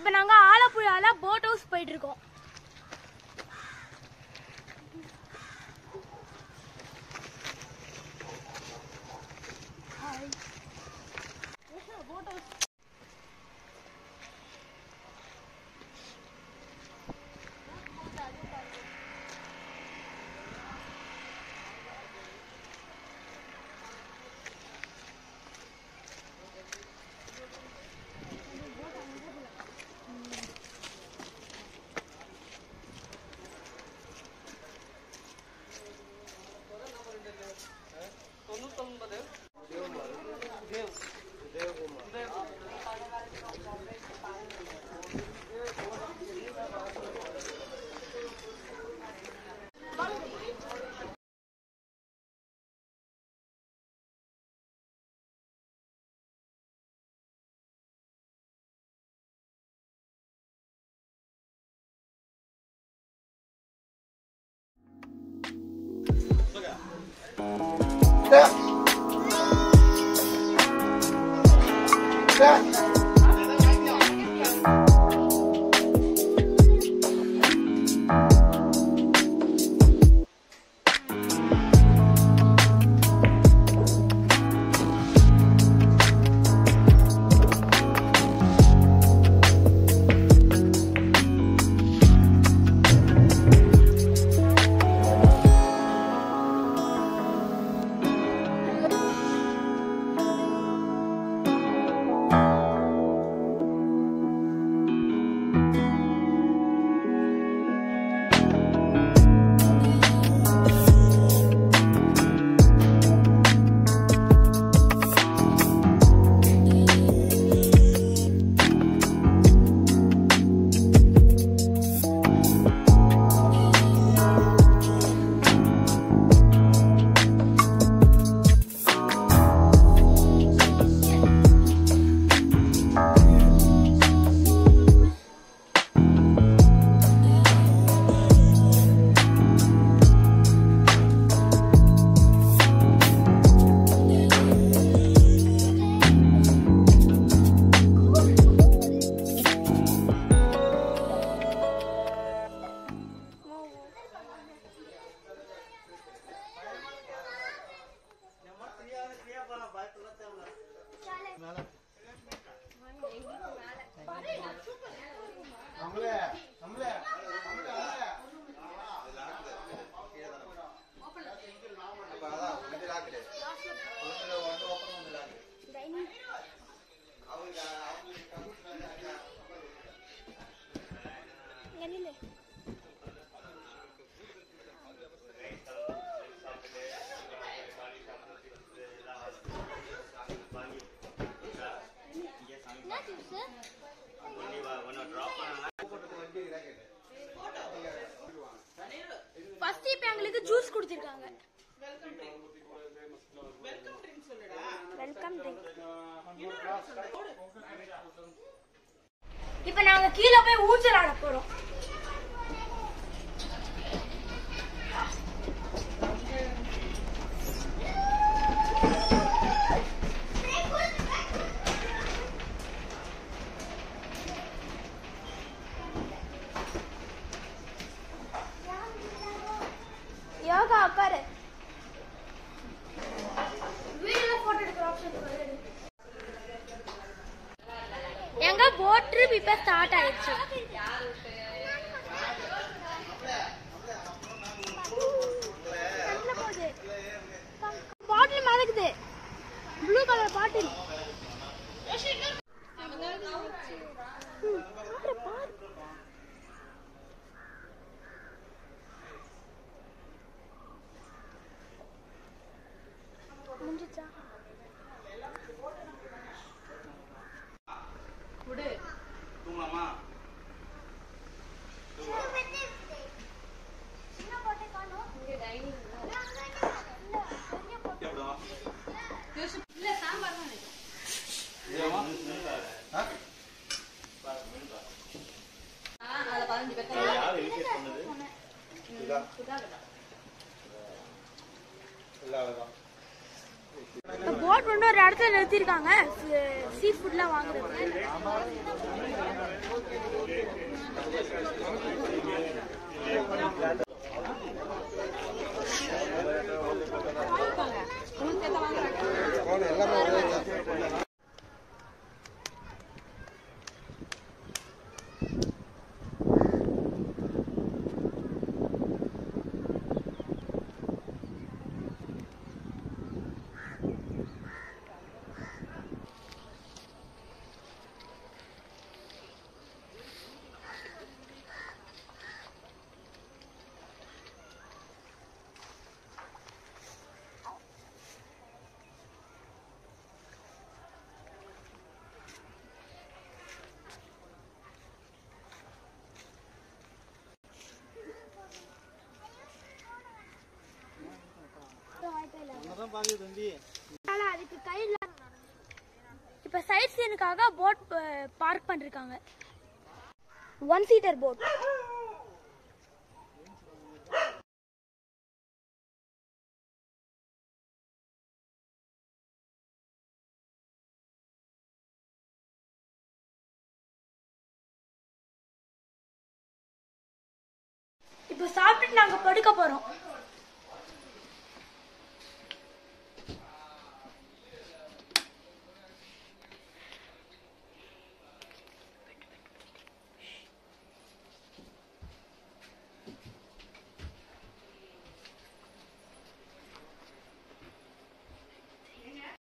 இப்போ நாங்க ஆலப்புழால boat house போயிட்டு இருக்கோம் ஃபர்ஸ்ட் இப்போ எங்களுக்கு ஜூஸ் கொடுத்துருக்காங்க வெல்கம் ட்ரிங்க் இப்போ நாங்க கீழே போய் ஊஞ்சல் ஆட போறோம் யோகா உட்காரு வீடியோல போட்டோ எடுக்கிற ஆப்ஷன் எங்க போட் ட்ரிப் இப்ப ஸ்டார்ட் ஆயிடுச்சு பாட்டில் மறக்குது ப்ளூ கலர் பாட்டில் முடிஞ்சிச்சா தூங்கலாமா எப்படிமா யாரு இனிஷியேட் பண்ணது போட் வந்து ஒரு இடத்துல நிறுத்திருக்காங்க சீ ஃபுட்லாம் வாங்குறது அதுக்கு கையில இப்ப சைட் சீனுக்காக போட் பார்க் பண்ணிருக்காங்க ஒன் சீட்டர் போட் இப்போ சாப்பிட்டுட்டு நாங்க படுக்க போறோம்